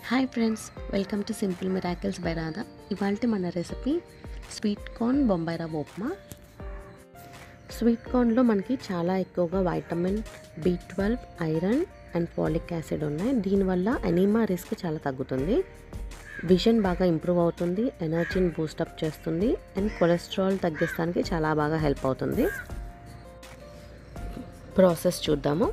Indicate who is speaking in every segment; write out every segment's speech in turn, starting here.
Speaker 1: hi friends welcome to simple miracles by Radha ఇవాళ మన recipe sweet corn Bombay రవ్వ upma sweet కార్న్లో మనకి చాలా ఎక్కువగా vitamin B twelve iron and folic acid ఉన్నాయి దీనివల్ల ఎనీమా రిస్క్ చాలా తగ్గుతుంది విజన్ బాగా ఇంప్రూవ్ అవుతుంది ఎనర్జీని బూస్టప్ చేస్తుంది అండ్ కొలెస్ట్రాల్ తగ్గిస్తానికి చాలా బాగా హెల్ప్ అవుతుంది ప్రాసెస్ చూద్దాము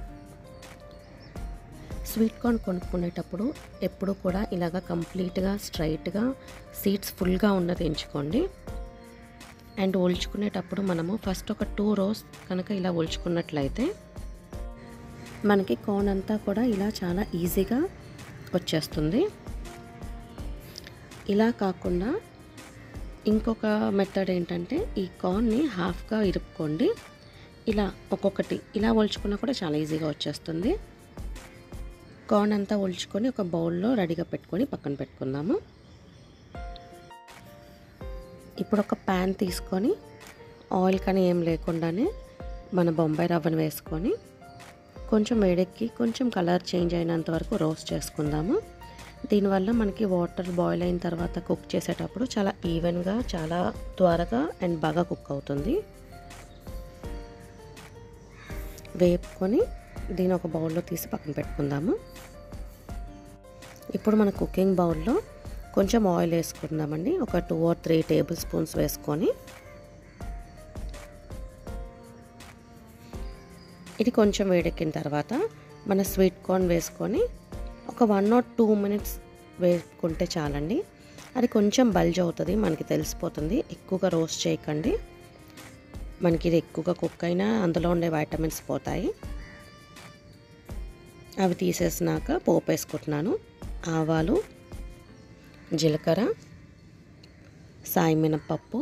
Speaker 1: స్వీట్ కార్న్ కొనుక్కునేటప్పుడు ఎప్పుడు కూడా ఇలాగ కంప్లీట్గా స్ట్రైట్గా సీడ్స్ ఫుల్గా ఉన్నది ఎంచుకోండి అండ్ ఒల్చుకునేటప్పుడు మనము ఫస్ట్ ఒక టూ రోస్ కనుక ఇలా ఒల్చుకున్నట్లయితే మనకి కార్న్ అంతా కూడా ఇలా చాలా ఈజీగా వచ్చేస్తుంది ఇలా కాకుండా ఇంకొక మెథడ్ ఏంటంటే ఈ కార్న్ని హాఫ్గా ఇరుపుకోండి ఇలా ఒక్కొక్కటి ఇలా ఒల్చుకున్నా కూడా చాలా ఈజీగా వచ్చేస్తుంది కార్న్ అంతా ఒల్చుకొని ఒక బౌల్లో రెడీగా పెట్టుకొని పక్కన పెట్టుకుందాము ఇప్పుడు ఒక ప్యాన్ తీసుకొని ఆయిల్ కానీ ఏం లేకుండానే మన బొంబాయి రవ్వను వేసుకొని కొంచెం వేడెక్కి కొంచెం కలర్ చేంజ్ అయినంత వరకు రోస్ట్ చేసుకుందాము దీనివల్ల మనకి వాటర్ బాయిల్ అయిన తర్వాత కుక్ చేసేటప్పుడు చాలా ఈవెన్గా చాలా త్వరగా అండ్ బాగా కుక్ అవుతుంది వేపుకొని దీని ఒక బౌల్లో తీసి పక్కన పెట్టుకుందాము ఇప్పుడు మన కుకింగ్ బౌల్లో కొంచెం ఆయిల్ వేసుకుందామండి ఒక two or three tablespoons వేసుకొని ఇది కొంచెం వేడెక్కిన తర్వాత మన స్వీట్ కార్న్ వేసుకొని ఒక వన్ ఆర్ టూ మినిట్స్ వేసుకుంటే చాలండి అది కొంచెం బల్జ్ అవుతుంది మనకి తెలిసిపోతుంది ఎక్కువగా రోస్ట్ చేయకండి మనకి ఇది ఎక్కువగా కుక్ అయినా అందులో ఉండే వైటమిన్స్ పోతాయి అవి తీసేసినాక పోపు వేసుకుంటున్నాను ఆవాలు జీలకర్ర సాయి మినపప్పు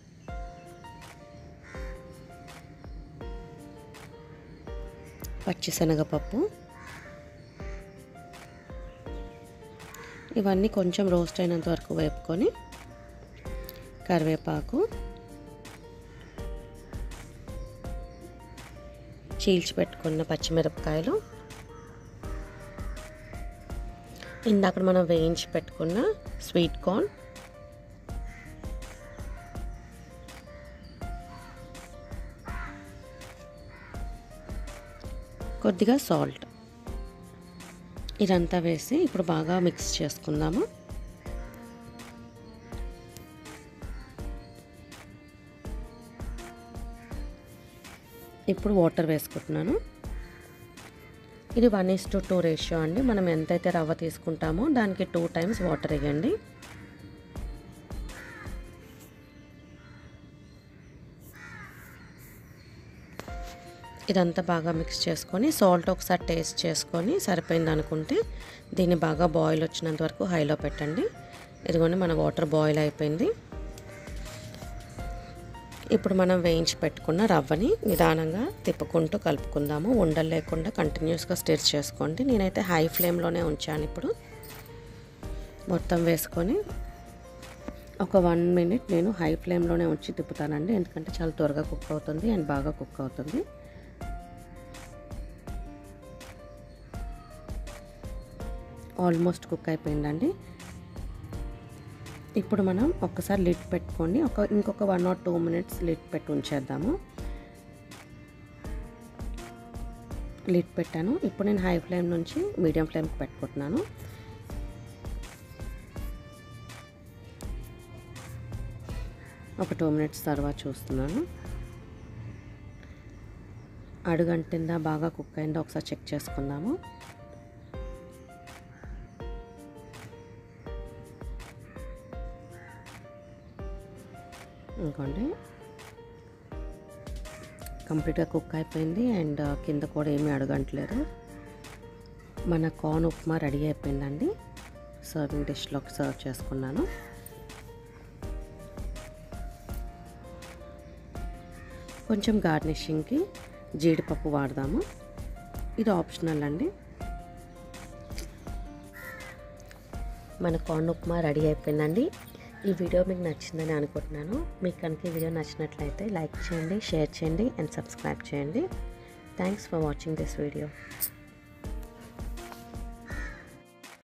Speaker 1: పచ్చిశనగపప్పు ఇవన్నీ కొంచెం రోస్ట్ అయినంత వరకు వేపుకొని కరివేపాకు చీల్చి పెట్టుకున్న పచ్చిమిరపకాయలు ఇందాక మనం వేయించి పెట్టుకున్న స్వీట్ కార్న్ కొద్దిగా సాల్ట్ ఇదంతా వేసి ఇప్పుడు బాగా మిక్స్ చేసుకుందాము ఇప్పుడు వాటర్ వేసుకుంటున్నాను ఇది one is to two ratio అండి మనం ఎంతైతే రవ్వ తీసుకుంటామో దానికి టూ టైమ్స్ వాటర్ వేయండి ఇదంతా బాగా మిక్స్ చేసుకొని సాల్ట్ ఒకసారి టేస్ట్ చేసుకొని సరిపోయింది అనుకుంటే దీన్ని బాగా బాయిల్ వచ్చినంత వరకు హైలో పెట్టండి ఇదిగోండి మన వాటర్ బాయిల్ అయిపోయింది ఇప్పుడు మనం వేయించి పెట్టుకున్న రవ్వని నిదానంగా తిప్పుకుంటూ కలుపుకుందాము ఉండలు లేకుండా కంటిన్యూస్గా స్టిర్ చేసుకోండి నేనైతే హై ఫ్లేమ్లోనే ఉంచాను ఇప్పుడు మొత్తం వేసుకొని ఒక వన్ మినిట్ నేను హై ఫ్లేమ్లోనే ఉంచి తిప్పుతానండి ఎందుకంటే చాలా త్వరగా కుక్ అవుతుంది అండ్ బాగా కుక్ అవుతుంది ఆల్మోస్ట్ కుక్ అయిపోయిందండి ఇప్పుడు మనం ఒక్కసారి లిడ్ పెట్టుకొని ఒక ఇంకొక one or two minutes lid పెట్టి ఉంచేద్దాము లిడ్ పెట్టాను ఇప్పుడు నేను హై ఫ్లేమ్ నుంచి మీడియం ఫ్లేమ్కి పెట్టుకుంటున్నాను ఒక టూ మినిట్స్ తర్వాత చూస్తున్నాను అడుగంటిందా బాగా కుక్ అయిందా ఒకసారి చెక్ చేసుకుందాము ఇంకోండి కంప్లీట్గా కుక్ అయిపోయింది అండ్ కింద కూడా ఏమీ అడగట్లేదు మన కార్న్ ఉప్మా రెడీ అయిపోయిందండి సర్వింగ్ డిష్లోకి సర్వ్ చేసుకున్నాను కొంచెం గార్నిషింగ్కి జీడిపప్పు వాడదాము ఇది ఆప్షనల్ అండి మన కార్న్ ఉప్మా రెడీ అయిపోయిందండి ఈ వీడియో మీకు నచ్చిందని అనుకుంటున్నాను మీకు కనుక ఈ వీడియో నచ్చినట్లయితే లైక్ చేయండి షేర్ చేయండి అండ్ సబ్స్క్రైబ్ చేయండి thanks for watching this video